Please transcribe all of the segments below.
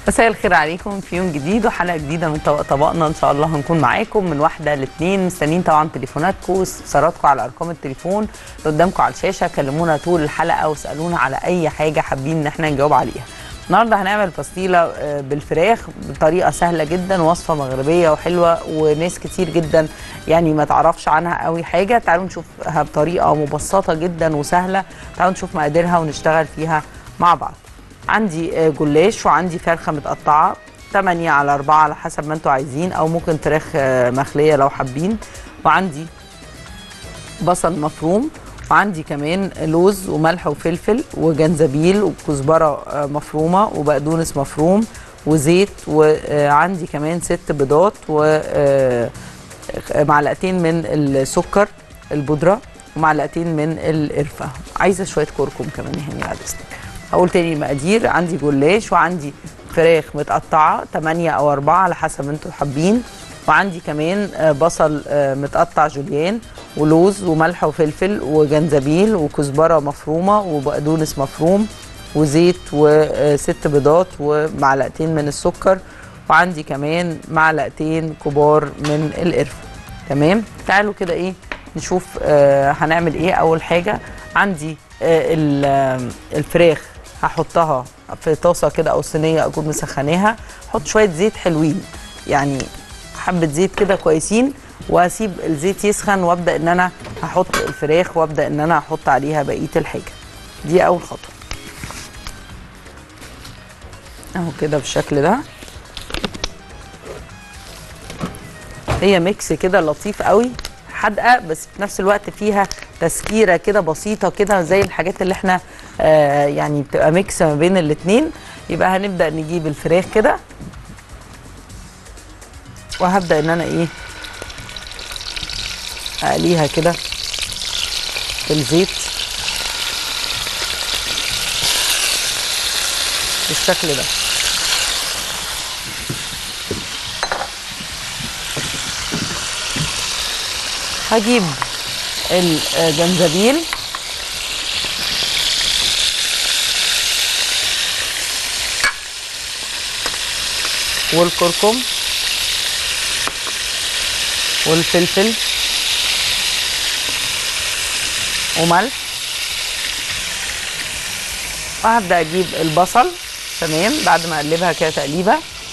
مساء الخير عليكم في يوم جديد وحلقه جديده من طبق طبقنا ان شاء الله هنكون معاكم من واحده لاثنين مستنيين طبعا تليفوناتكم واستفساراتكم على ارقام التليفون اللي قدامكم على الشاشه كلمونا طول الحلقه واسالونا على اي حاجه حابين ان احنا نجاوب عليها النهارده هنعمل بسطيله آه، بالفراخ بطريقه سهله جدا وصفه مغربيه وحلوه وناس كتير جدا يعني ما تعرفش عنها قوي حاجه تعالوا نشوفها بطريقه مبسطه جدا وسهله تعالوا نشوف مقاديرها ونشتغل فيها مع بعض عندي آه، جلاش وعندي فرخه متقطعه 8 على 4 على حسب ما انتوا عايزين او ممكن فراخ آه، مخليه لو حابين وعندي بصل مفروم وعندي كمان لوز وملح وفلفل وجنزبيل وكزبره آه، مفرومه وبقدونس مفروم وزيت وعندي كمان ست بيضات ومعلقتين من السكر البودره ومعلقتين من القرفه عايزه شويه كركم كمان يا هاني بعد اذنك هقول تاني المقادير عندي جلاش وعندي فراخ متقطعه 8 او 4 على حسب ما انتوا حابين وعندي كمان آه، بصل آه، متقطع جوليان ولوز وملح وفلفل وجنزبيل وكزبره مفرومه وبقدونس مفروم وزيت وست بيضات ومعلقتين من السكر وعندي كمان معلقتين كبار من القرفه تمام تعالوا كده ايه نشوف آه هنعمل ايه اول حاجه عندي آه ال- آه، الفراخ هحطها في طاسه كده او صينيه اكون مسخناها احط شويه زيت حلوين يعني حبه زيت كده كويسين واسيب الزيت يسخن وابدا ان انا هحط الفراخ وابدا ان انا احط عليها بقيه الحاجه دي اول خطوه اهو كده بالشكل ده هي ميكس كده لطيف قوي حادقه بس في نفس الوقت فيها تسكيره كده بسيطه كده زي الحاجات اللي احنا آه يعني بتبقى ميكس ما بين الاتنين يبقى هنبدا نجيب الفراخ كده وهبدا ان انا ايه اقليها كده في الزيت بالشكل ده هجيب الجنزبيل والكركم والفلفل وملح وهبدا اجيب البصل تمام بعد ما اقلبها كده تقليبه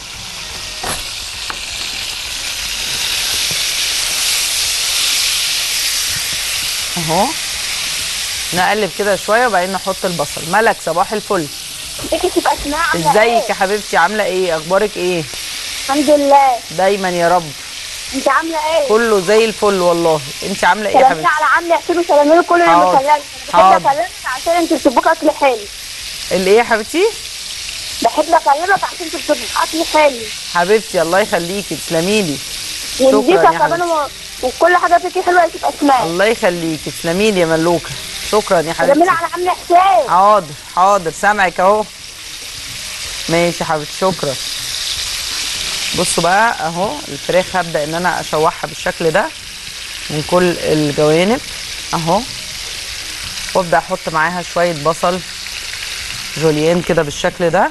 اهو نقلب كده شويه وبعدين نحط البصل ملك صباح الفل ازيك تبقى اسمها عامله ازيك ايه؟ يا حبيبتي عامله ايه اخبارك ايه الحمد لله دايما يا رب انت عامله ايه؟ كله زي الفل والله انت عامله ايه يا سلامين حبيبتي على عمي حسين وسلامين كل اللي حاضر. بكلمك بحب حاضر. اكلمك عشان انت بتطبخ اكل حلو الايه يا حبيبتي بحب اكلمك عشان انت بتطبخ اكل حلو حبيبتي الله يخليكي تسلمي لي ونضيفه شكرا يا كمان و- وكل حاجه فيكي حلوه تبقى اسمها الله يخليكي تسلمي لي يا ملوكه شكرا يا سلامين حبيبتي على عمي حسين حاضر حاضر سامعك اهو ماشي يا حبيبتي شكرا بصوا بقى اهو الفراخ هبدا ان انا اشوحها بالشكل ده من كل الجوانب اهو وابدا احط معاها شويه بصل جوليان كده بالشكل ده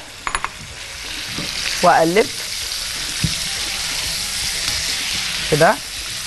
واقلب كده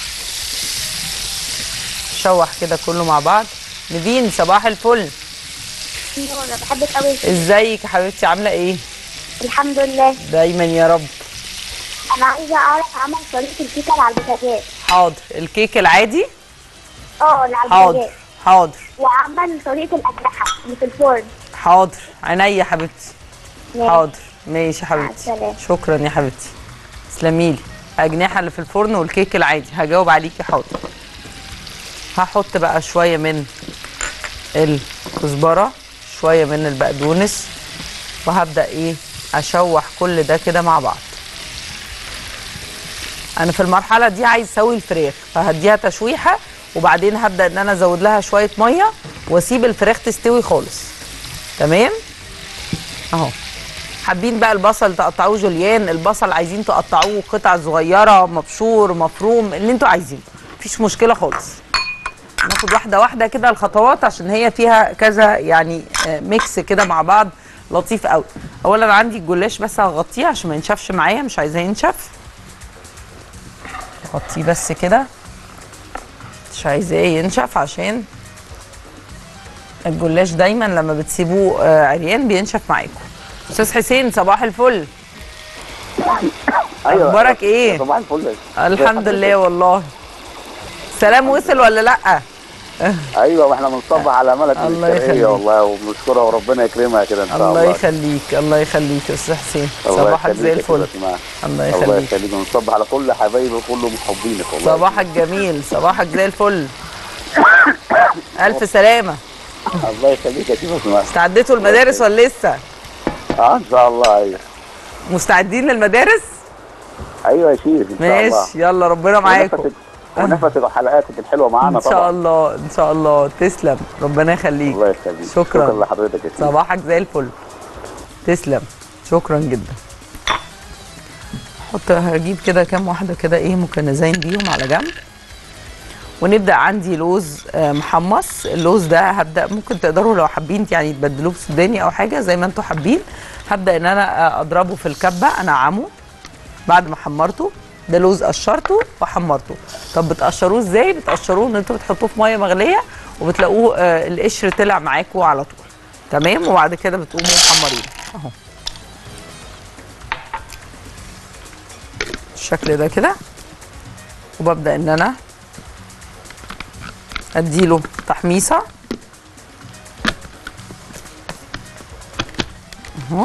شوح كده كله مع بعض نبين صباح الفل انا بحبك قوي ازيك يا حبيبتي عامله ايه الحمد لله دايما يا رب انا عايزه اعرف عمل طريقه الكيكه اللي على البوتاجاز حاضر الكيك العادي اه اللي على حاضر البوتاجاز حاضر وعمل طريقه الاجنحه اللي في الفرن حاضر عينيا يا حبيبتي ماشي. حاضر ماشي يا حبيبتي السلامة. شكرا يا حبيبتي تسلمي لي اجنحه اللي في الفرن والكيك العادي هجاوب عليكي حاضر هحط بقى شويه من الكزبره شويه من البقدونس وهبدا ايه اشوح كل ده كده مع بعض انا في المرحله دي عايز اسوي الفراخ فهديها تشويحه وبعدين هبدا ان انا ازود لها شويه ميه واسيب الفراخ تستوي خالص تمام اهو حابين بقى البصل تقطعوه جوليان البصل عايزين تقطعوه قطع صغيره مبشور مفروم اللي انتوا عايزينه مفيش مشكله خالص ناخد واحده واحده كده الخطوات عشان هي فيها كذا يعني آه، ميكس كده مع بعض لطيف قوي اولا عندي الجلاش بس هغطيه عشان ما ينشفش معايا مش عايزاه ينشف غطيه بس كده مش عايزاه ينشف عشان الجلاش دايما لما بتسيبوه آه، عريان بينشف معاكم استاذ حسين صباح الفل أخبارك إيه؟ صباح الفل الحمد لله والله سلام وصل ولا لا ايوه واحنا بنصبح على ملك الله الشرقيه يخليك. والله وبنشكرها وربنا يكرمها كده ان شاء الله الله يخليك الله يخليك يا استاذ حسين الله صباحك يخليك زي يا الفل كده اسمها. الله الله يخليك يخليك ونصبح على كل حبايبي وكل محبينك والله صباحك جميل صباحك زي الفل الف سلامه الله يخليك يا شيخ اسمها استعدتوا المدارس ولا لسه اه ان شاء الله ايوه مستعدين للمدارس ايوه يا شيخ ان شاء الله ماشي يلا ربنا معاكم ونفسك ونفسك وحلقاتك الحلوه معانا ان شاء طبعا الله ان شاء الله تسلم ربنا يخليك الله يخليك شكرا. شكرا لحضرتك يا شيخ صباحك زي الفل تسلم شكرا جدا حط هجيب كده كام واحده كده ايه مكنزين بيهم على جنب ونبدا عندي لوز آه، محمص اللوز ده هبدا ممكن تقدروا لو حابين يعني تبدلوه بسوداني او حاجه زي ما انتم حابين هبدا ان انا آه، اضربه في الكبه انعمه بعد ما حمرته ده لوز قشرته وحمرته طب بتقشروه ازاي بتقشروه ان انتوا بتحطوه في ميه مغليه وبتلاقوه آه، القشر طلع معاكوا على طول تمام وبعد كده بتقوموا محمرين اهو الشكل ده كده وببدا ان انا اديله تحميصه اهو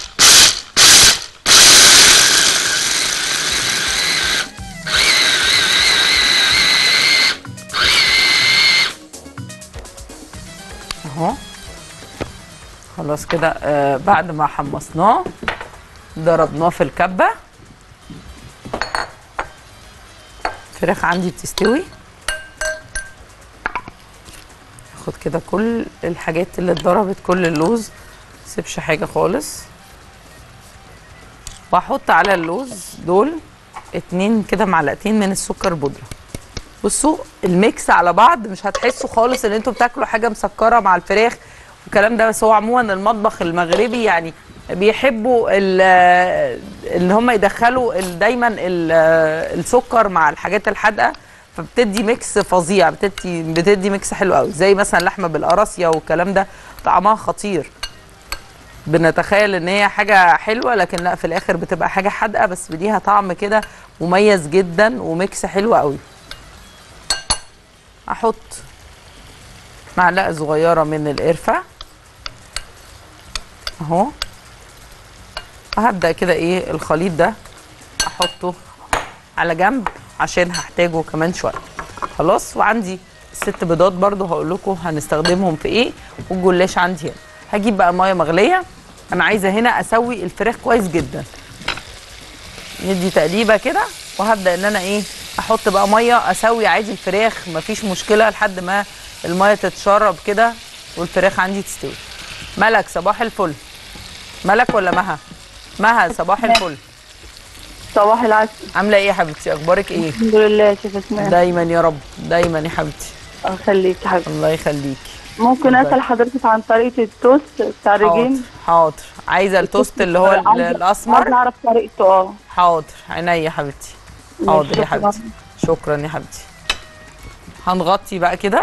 اهو خلاص كده آه بعد ما حمصناه ضربناه في الكبه الفراخ عندي بتستوي اخد كده كل الحاجات اللي اتضربت كل اللوز سيبش حاجه خالص واحط على اللوز دول اتنين كده معلقتين من السكر بودره بصوا الميكس على بعض مش هتحسوا خالص ان انتوا بتاكلوا حاجه مسكره مع الفراخ والكلام ده بس هو عموما المطبخ المغربي يعني بيحبوا ال- ان هم يدخلوا ال- دايما ال- السكر مع الحاجات الحادقه فبتدي ميكس فظيع بتدي بتدي ميكس حلو قوي زي مثلا لحمه بالقراصيه والكلام ده طعمها خطير بنتخيل ان هي حاجه حلوه لكن لا في الاخر بتبقى حاجه حادقه بس ليها طعم كده مميز جدا وميكس حلو قوي احط معلقه صغيره من القرفه اهو وهبدا كده ايه الخليط ده احطه على جنب عشان هحتاجه كمان شويه خلاص وعندي ست بيضات برضو هقول لكم هنستخدمهم في ايه والجلاش عندي هنا هجيب بقى ميه مغليه انا عايزه هنا اسوي الفراخ كويس جدا ندي تقليبه كده وهبدا ان انا ايه احط بقى ميه اسوي عادي الفراخ مفيش مشكله لحد ما الميه تتشرب كده والفراخ عندي تستوي ملك صباح الفل ملك ولا مها مها صباح الفل صباح العسل عامله ايه يا حبيبتي اخبارك ايه الحمد لله يا شيخ اسماء دايما يا رب دايما يا حبيبتي الله يخليك يا حبيبي الله يخليكي ممكن اسال حضرتك عن طريقه التوست بتاع حاضر الرجيم حاضر عايزه التوست اللي هو ال- عايزة- عايزه الاسمر اعرف طريقته اه حاضر عينيا يا حبيبتي حاضر يا شكراً. حبيبتي شكرا يا حبيبتي هنغطي بقى كده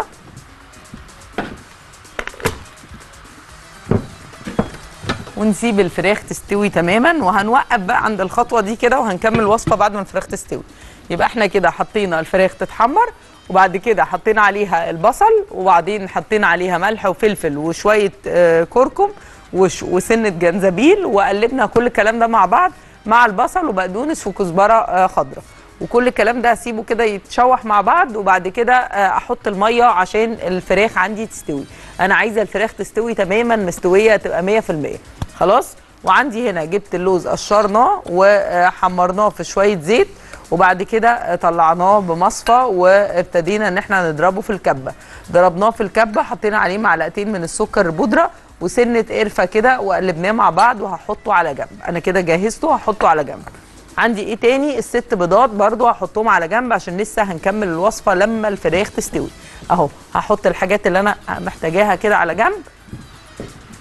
ونسيب الفراخ تستوي تماما وهنوقف بقى عند الخطوه دي كده وهنكمل الوصفه بعد ما الفراخ تستوي يبقى احنا كده حطينا الفراخ تتحمر وبعد كده حطينا عليها البصل وبعدين حطينا عليها ملح وفلفل وشويه آه، كركم وش- وسنه جنزبيل وقلبنا كل الكلام ده مع بعض مع البصل وبقدونس وكزبره آه، خضراء وكل الكلام ده هسيبه كده يتشوح مع بعض وبعد كده آه، احط الميه عشان الفراخ عندي تستوي انا عايزه الفراخ تستوي تماما مستويه تبقى 100% خلاص وعندي هنا جبت اللوز قشرناه وحمرناه في شويه زيت وبعد كده طلعناه بمصفى وابتدينا ان احنا نضربه في الكبه ضربناه في الكبه حطينا عليه معلقتين من السكر البودره وسنه قرفه كده وقلبناه مع بعض وهحطه على جنب انا كده جهزته هحطه على جنب عندي ايه تاني الست بيضات برضو هحطهم على جنب عشان لسه هنكمل الوصفه لما الفراخ تستوي اهو هحط الحاجات اللي انا محتاجاها كده على جنب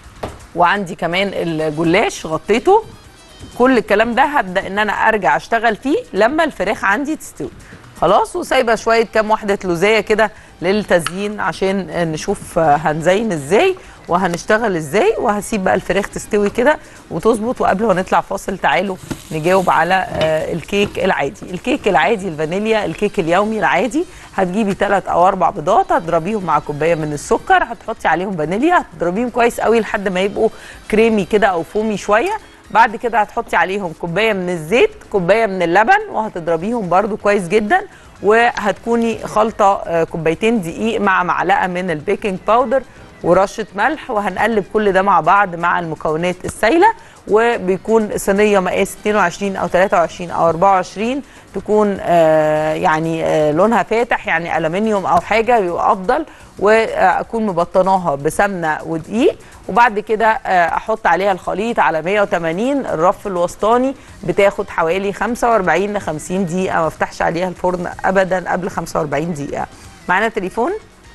وعندي كمان الجلاش غطيته كل الكلام ده هبدا ان انا ارجع اشتغل فيه لما الفراخ عندي تستوي خلاص وسايبه شويه كام واحده لوزيه كده للتزيين عشان نشوف هنزين ازاي وهنشتغل ازاي وهسيب بقى الفراخ تستوي كده وتظبط وقبل ما نطلع فاصل تعالوا نجاوب على آه، الكيك العادي الكيك العادي الفانيليا الكيك اليومي العادي هتجيبي ثلاث او اربع بيضات هتضربيهم مع كوبايه من السكر هتحطي عليهم فانيليا هتضربيهم كويس قوي لحد ما يبقوا كريمي كده او فومي شويه بعد كده هتحطي عليهم كوبايه من الزيت كوبايه من اللبن وهتضربيهم برده كويس جدا وهتكوني خلطه آه، كوبايتين دقيق مع معلقه من البيكنج باودر ورشه ملح وهنقلب كل ده مع بعض مع المكونات السايله وبيكون صينيه مقاس 22 او 23 او 24 تكون آه يعني آه لونها فاتح يعني الومنيوم او حاجه بيبقى افضل واكون مبطناها بسمنه ودقيق وبعد كده آه احط عليها الخليط على 180 الرف الوسطاني بتاخد حوالي 45 ل 50 دقيقه ما افتحش عليها الفرن ابدا قبل 45 دقيقه معانا تليفون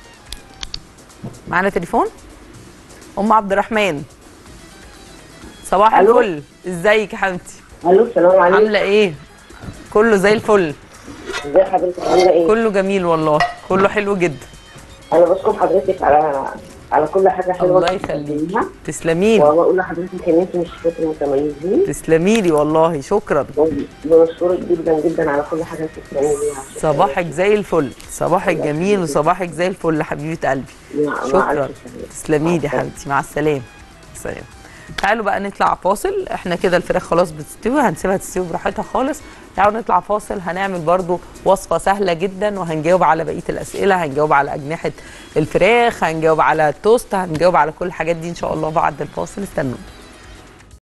معانا تليفون ام عبد الرحمن صباح ألو. الفل ازيك يا حبيبتي الو السلام عليكم عامله ايه كله زي الفل ازي حضرتك عامله ايه كله جميل والله كله حلو جدا انا بشكر حضرتك على على كل حاجه حلوه الله انت يخليك بتقدميها. تسلمي لي وبقول لحضرتك ان انت مش فاكر متميزين تسلمي لي والله شكرا بشكرك جدا جدا على كل حاجه انت بتعملي بيها صباحك زي الفل صباحك جميل وصباحك زي الفل حبيبه قلبي مع- مع شكرا ألف سلامة. تسلمي لي يا حبيبتي مع السلامه سلام تعالوا بقى نطلع فاصل احنا كده الفراخ خلاص بتستوي هنسيبها تستوي براحتها خالص تعالوا نطلع فاصل هنعمل برضو وصفه سهله جدا وهنجاوب على بقيه الاسئله هنجاوب على اجنحه الفراخ هنجاوب على التوست هنجاوب على كل الحاجات دي ان شاء الله بعد الفاصل استنوا